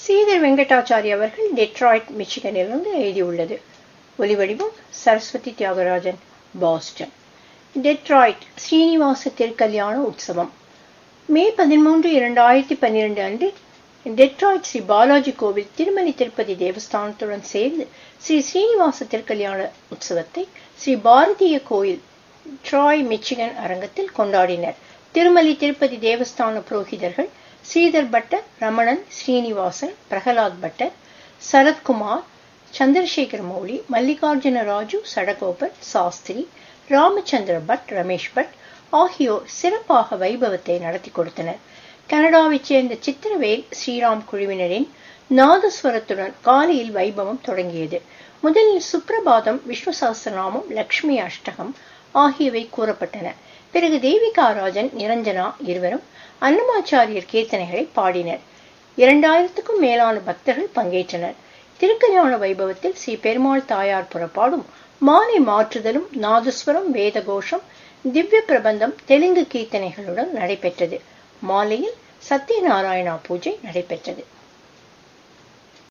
ஸ்ரீதர் வெங்கடாச்சாரி அவர்கள் டெட்ராய்ட் மிச்சிகனிலிருந்து எழுதியுள்ளது ஒலிவடிவம் சரஸ்வதி தியாகராஜன் பாஸ்டன் டெட்ராய்ட் ஸ்ரீனிவாச திருக்கல்யாண உற்சவம் மே பதிமூன்று இரண்டாயிரத்தி பன்னிரண்டு அன்று டெட்ராய்ட் ஸ்ரீ பாலாஜி கோவில் திருமலை திருப்பதி தேவஸ்தானத்துடன் சேர்ந்து ஸ்ரீ ஸ்ரீனிவாச திருக்கல்யாண உற்சவத்தை ஸ்ரீ பாரதிய கோயில் ட்ராய் மிச்சிகன் அரங்கத்தில் கொண்டாடினர் திருமலை திருப்பதி தேவஸ்தான புரோகிதர்கள் ஸ்ரீதர் பட்டர் ரமணன் ஸ்ரீனிவாசன் பிரகலாத் பட்டர் சரத்குமார் சந்திரசேகர மௌலி மல்லிகார்ஜுன ராஜு சடகோபர் சாஸ்திரி ராமச்சந்திர பட் ரமேஷ் பட் ஆகியோர் சிறப்பாக வைபவத்தை நடத்தி கொடுத்தனர் கனடாவைச் சேர்ந்த சித்திரவேல் ஸ்ரீராம் குழுவினரின் நாதஸ்வரத்துடன் காலையில் வைபவம் தொடங்கியது முதலில் சுப்ரபாதம் விஷ்ணு சஹஸ்ரநாமம் லக்ஷ்மி அஷ்டகம் ஆகியவை கூறப்பட்டன பிறகு தேவிகாராஜன் நிரஞ்சனா இருவரும் அன்னமாச்சாரியர் கீர்த்தனைகளை பாடினர் இரண்டாயிரத்துக்கும் மேலான பக்தர்கள் பங்கேற்றனர் திருக்கல்யாண வைபவத்தில் ஸ்ரீ பெருமாள் தாயார் புறப்பாடும் மாலை மாற்றுதலும் நாதஸ்வரம் வேதகோஷம் திவ்ய பிரபந்தம் தெலுங்கு கீர்த்தனைகளுடன் நடைபெற்றது மாலையில் சத்யநாராயணா பூஜை நடைபெற்றது